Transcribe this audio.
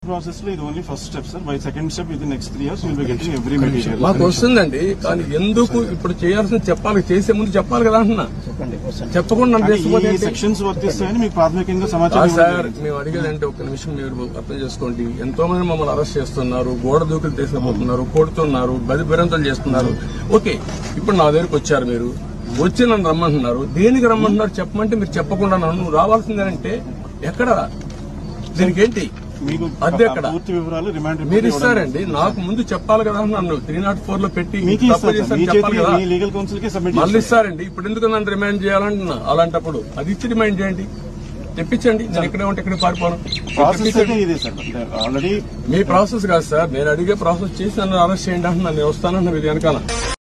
Process లో ఇది only first step sir by second step ఇది next three years will be getting every material మాకు వస్తుందండి కానీ ఎందుకు ఇప్పుడు చేయాల్సిన చెప్పాలి చేసే ముందు చెప్పాలి కదా అంటున్నా చెప్పకుండా నన్ను చేసుకుపోతే ఈ ఏంటి? సెక్షన్స్ వర్తిస్తాయని మీకు ప్రాథమికంగా కాదు సమాచారం సార్ ఇవ్వడం మేము అడిగేదంటే ఒక నిమిషం మీరు అర్థం చేసుకోండి ఎంతో మంది మమ్మల్ని అరెస్ట్ చేస్తున్నారు గోడ దూకులు తీసుకుపోతున్నారు కొడుతున్నారు బది బిరంతలు చేస్తున్నారు ఓకే ఇప్పుడు నా దగ్గరికి వచ్చారు మీరు వచ్చి నన్ను రమ్మంటున్నారు దేనికి రమ్మంటున్నారు చెప్పమంటే మీరు చెప్పకుండా నన్ను నువ్వు రావాల్సిందేనంటే ఎక్కడ దీనికి ఏంటి మీకు అద్దె ఎక్కడ? పూర్తి వివరాలు రిమాండ్ రిపోర్ట్ మీరు ఇవ్వడం ఇస్తారండి నాకు ముందు చెప్పాలి కదా నన్ను త్రీ నాట్ ఫోర్ లో పెట్టి మీకు తప్పు ఇస్తారు సార్. చేశాను మీ చెప్పాలి చేతికి కదా మీ లీగల్ కౌన్సిల్ కి సబ్మిట్ మళ్ళీ ఇస్తారండి ఇప్పుడు ఎందుకు నన్ను రిమైండ్ చేయాలంటున్నా అలాంటప్పుడు అది ఇచ్చి రిమైండ్ చేయండి తెప్పించండి నేను ఇక్కడే ఉంటే ఇక్కడే పారిపోను ప్రాసెస్ తెప్పించండి. అయితే ఇదే సార్ ఆల్రెడీ మీ ప్రాసెస్ కాదు సార్ నేను అడిగే ప్రాసెస్ చేసి నన్ను అరెస్ట్ చేయండి అంటున్నా నేను వస్తానన్న ఇది వెనకాల